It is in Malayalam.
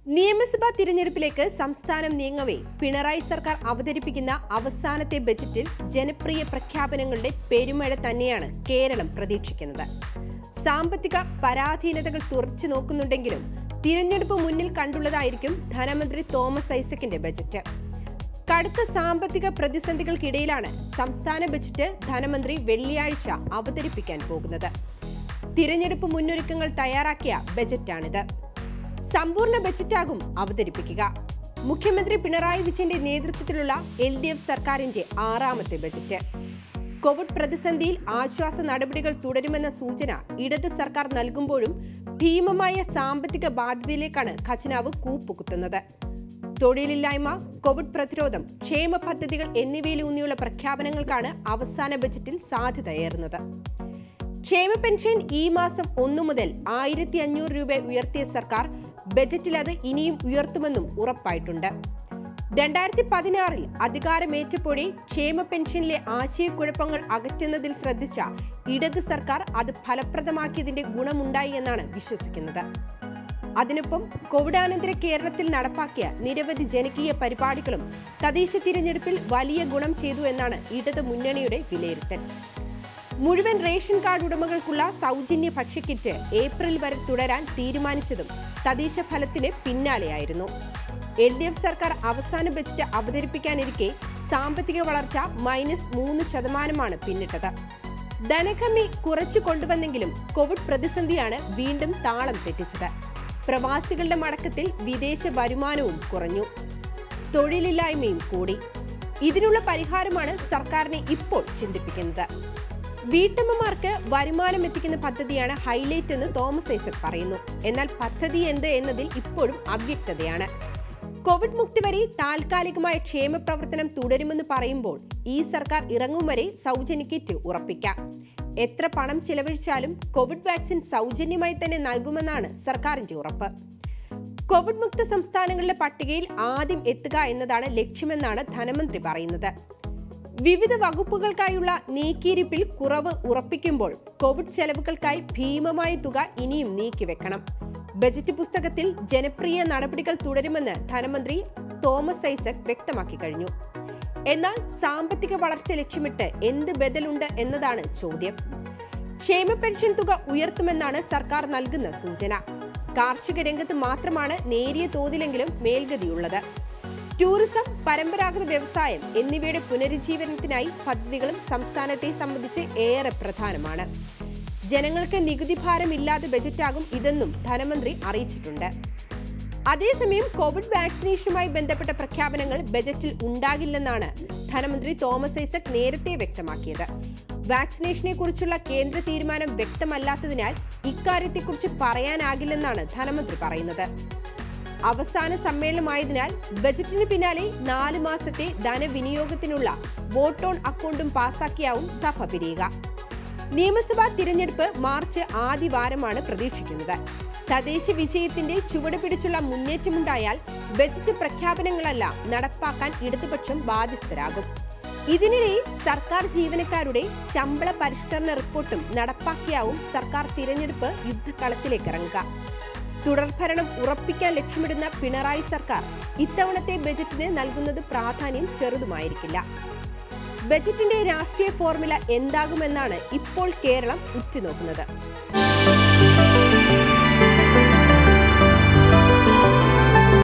നിയമസഭാ തിരഞ്ഞെടുപ്പിലേക്ക് സംസ്ഥാനം നീങ്ങവേ പിണറായി സർക്കാർ അവതരിപ്പിക്കുന്ന അവസാനത്തെ ബജറ്റിൽ ജനപ്രിയ പ്രഖ്യാപനങ്ങളുടെ പെരുമഴ തന്നെയാണ് കേരളം പ്രതീക്ഷിക്കുന്നത് സാമ്പത്തിക പരാധീനതകൾ തുറച്ചു നോക്കുന്നുണ്ടെങ്കിലും തിരഞ്ഞെടുപ്പ് മുന്നിൽ കണ്ടുള്ളതായിരിക്കും ധനമന്ത്രി തോമസ് ഐസക്കിന്റെ ബജറ്റ് കടുത്ത സാമ്പത്തിക പ്രതിസന്ധികൾക്കിടയിലാണ് സംസ്ഥാന ബജറ്റ് ധനമന്ത്രി വെള്ളിയാഴ്ച അവതരിപ്പിക്കാൻ പോകുന്നത് തിരഞ്ഞെടുപ്പ് മുന്നൊരുക്കങ്ങൾ തയ്യാറാക്കിയ ബജറ്റാണിത് സമ്പൂർണ്ണ ബജറ്റാകും അവതരിപ്പിക്കുക മുഖ്യമന്ത്രി പിണറായി വിജയന്റെ നേതൃത്വത്തിലുള്ള എൽ ഡി എഫ് സർക്കാരിന്റെ ആറാമത്തെ ബജറ്റ് കോവിഡ് പ്രതിസന്ധിയിൽ ആശ്വാസ നടപടികൾ തുടരുമെന്ന സൂചന ഇടത് സർക്കാർ നൽകുമ്പോഴും ഭീമമായ സാമ്പത്തിക ബാധ്യതയിലേക്കാണ് ഖജനാവ് കൂപ്പുകുത്തുന്നത് തൊഴിലില്ലായ്മ കോവിഡ് പ്രതിരോധം ക്ഷേമ പദ്ധതികൾ എന്നിവയിലൂന്നിയുള്ള പ്രഖ്യാപനങ്ങൾക്കാണ് അവസാന ബജറ്റിൽ സാധ്യതയേറുന്നത് ക്ഷേമ പെൻഷൻ ഈ മാസം ഒന്നു മുതൽ ആയിരത്തി അഞ്ഞൂറ് രൂപ ഉയർത്തിയ സർക്കാർ ബജറ്റിൽ അത് ഇനിയും ഉയർത്തുമെന്നും ഉറപ്പായിട്ടുണ്ട് രണ്ടായിരത്തി പതിനാറിൽ അധികാരമേറ്റപ്പോഴേ ക്ഷേമ പെൻഷനിലെ ആശയക്കുഴപ്പങ്ങൾ അകറ്റുന്നതിൽ ശ്രദ്ധിച്ച ഇടത് സർക്കാർ അത് ഫലപ്രദമാക്കിയതിന്റെ ഗുണമുണ്ടായി എന്നാണ് വിശ്വസിക്കുന്നത് അതിനൊപ്പം കോവിഡാനന്തര കേരളത്തിൽ നടപ്പാക്കിയ നിരവധി ജനകീയ പരിപാടികളും തദ്ദേശ തിരഞ്ഞെടുപ്പിൽ വലിയ ഗുണം ചെയ്തു എന്നാണ് ഇടത് മുന്നണിയുടെ വിലയിരുത്തൽ മുഴുവൻ റേഷൻ കാർഡ് ഉടമകൾക്കുള്ള സൗജന്യ ഭക്ഷ്യക്കിറ്റ് ഏപ്രിൽ വരെ തുടരാൻ തീരുമാനിച്ചതും തദ്ദേശ ഫലത്തിന് പിന്നാലെയായിരുന്നു എൽ ഡി എഫ് സർക്കാർ അവസാന ബജറ്റ് അവതരിപ്പിക്കാനിരിക്കെ സാമ്പത്തിക വളർച്ച മൈനസ് മൂന്ന് ശതമാനമാണ് പിന്നിട്ടത് ധനകമ്മി കുറച്ചു കൊണ്ടുവന്നെങ്കിലും കോവിഡ് പ്രതിസന്ധിയാണ് വീണ്ടും താളം തെറ്റിച്ചത് പ്രവാസികളുടെ മടക്കത്തിൽ വിദേശ വരുമാനവും കുറഞ്ഞു തൊഴിലില്ലായ്മയും കൂടി ഇതിനുള്ള പരിഹാരമാണ് സർക്കാരിനെ ഇപ്പോൾ ചിന്തിപ്പിക്കുന്നത് വീട്ടമ്മമാർക്ക് വരുമാനം എത്തിക്കുന്ന പദ്ധതിയാണ് ഹൈലൈറ്റ് എന്ന് തോമസ് ഐസക് പറയുന്നു എന്നാൽ പദ്ധതി എന്ത് എന്നതിൽ ഇപ്പോഴും അവ്യക്തതയാണ് കോവിഡ് മുക്തി വരെ താൽക്കാലികമായ ക്ഷേമ പ്രവർത്തനം തുടരുമെന്ന് പറയുമ്പോൾ ഈ സർക്കാർ ഇറങ്ങും വരെ സൗജന്യ കിറ്റ് ഉറപ്പിക്കാം എത്ര പണം ചിലവഴിച്ചാലും കോവിഡ് വാക്സിൻ സൗജന്യമായി തന്നെ നൽകുമെന്നാണ് സർക്കാരിന്റെ ഉറപ്പ് കോവിഡ് മുക്ത സംസ്ഥാനങ്ങളുടെ പട്ടികയിൽ ആദ്യം എത്തുക എന്നതാണ് ലക്ഷ്യമെന്നാണ് ധനമന്ത്രി പറയുന്നത് വിവിധ വകുപ്പുകൾക്കായുള്ള നീക്കിയിരിപ്പിൽ കുറവ് ഉറപ്പിക്കുമ്പോൾ കോവിഡ് ചെലവുകൾക്കായി ഭീമമായ തുക ഇനിയും നീക്കിവെക്കണം ബജറ്റ് പുസ്തകത്തിൽ ജനപ്രിയ നടപടികൾ തുടരുമെന്ന് ധനമന്ത്രി തോമസ് ഐസക് വ്യക്തമാക്കി കഴിഞ്ഞു എന്നാൽ സാമ്പത്തിക വളർച്ച ലക്ഷ്യമിട്ട് എന്ത് ബദലുണ്ട് എന്നതാണ് ചോദ്യം ക്ഷേമ പെൻഷൻ തുക ഉയർത്തുമെന്നാണ് സർക്കാർ നൽകുന്ന സൂചന കാർഷിക രംഗത്ത് മാത്രമാണ് നേരിയ തോതിലെങ്കിലും മേൽഗതിയുള്ളത് ടൂറിസം പരമ്പരാഗത വ്യവസായം എന്നിവയുടെ പുനരുജ്ജീവനത്തിനായി പദ്ധതികളും സംസ്ഥാനത്തെ സംബന്ധിച്ച് ഏറെ പ്രധാനമാണ് ജനങ്ങൾക്ക് നികുതി ഭാരമില്ലാതെ ബജറ്റാകും ഇതെന്നും ധനമന്ത്രി അറിയിച്ചിട്ടുണ്ട് അതേസമയം കോവിഡ് വാക്സിനേഷനുമായി ബന്ധപ്പെട്ട പ്രഖ്യാപനങ്ങൾ ബജറ്റിൽ ഉണ്ടാകില്ലെന്നാണ് ധനമന്ത്രി തോമസ് ഐസക് നേരത്തെ വ്യക്തമാക്കിയത് വാക്സിനേഷനെ കുറിച്ചുള്ള കേന്ദ്ര തീരുമാനം വ്യക്തമല്ലാത്തതിനാൽ ഇക്കാര്യത്തെക്കുറിച്ച് പറയാനാകില്ലെന്നാണ് ധനമന്ത്രി പറയുന്നത് അവസാന സമ്മേളനമായതിനാൽ ബജറ്റിന് പിന്നാലെ നാല് മാസത്തെ ധനവിനിയോഗത്തിനുള്ള വോട്ട് ഓൺ അക്കൗണ്ടും പാസാക്കിയാവും സഭ പിരിയുക നിയമസഭാ തിരഞ്ഞെടുപ്പ് മാർച്ച് ആദ്യ വാരമാണ് പ്രതീക്ഷിക്കുന്നത് തദ്ദേശ വിജയത്തിന്റെ ചുവട് പിടിച്ചുള്ള മുന്നേറ്റമുണ്ടായാൽ ബജറ്റ് പ്രഖ്യാപനങ്ങളെല്ലാം നടപ്പാക്കാൻ ഇടതുപക്ഷം ബാധ്യസ്ഥരാകും ഇതിനിടെ സർക്കാർ ജീവനക്കാരുടെ ശമ്പള പരിഷ്കരണ റിപ്പോർട്ടും നടപ്പാക്കിയാവും സർക്കാർ തിരഞ്ഞെടുപ്പ് യുദ്ധക്കളത്തിലേക്ക് ഇറങ്ങുക തുടർഭരണം ഉറപ്പിക്കാൻ ലക്ഷ്യമിടുന്ന പിണറായി സർക്കാർ ഇത്തവണത്തെ ബജറ്റിന് നൽകുന്നത് പ്രാധാന്യം ചെറുതുമായിരിക്കില്ല ബജറ്റിന്റെ രാഷ്ട്രീയ ഫോർമുല എന്താകുമെന്നാണ് ഇപ്പോൾ കേരളം ഉറ്റുനോക്കുന്നത്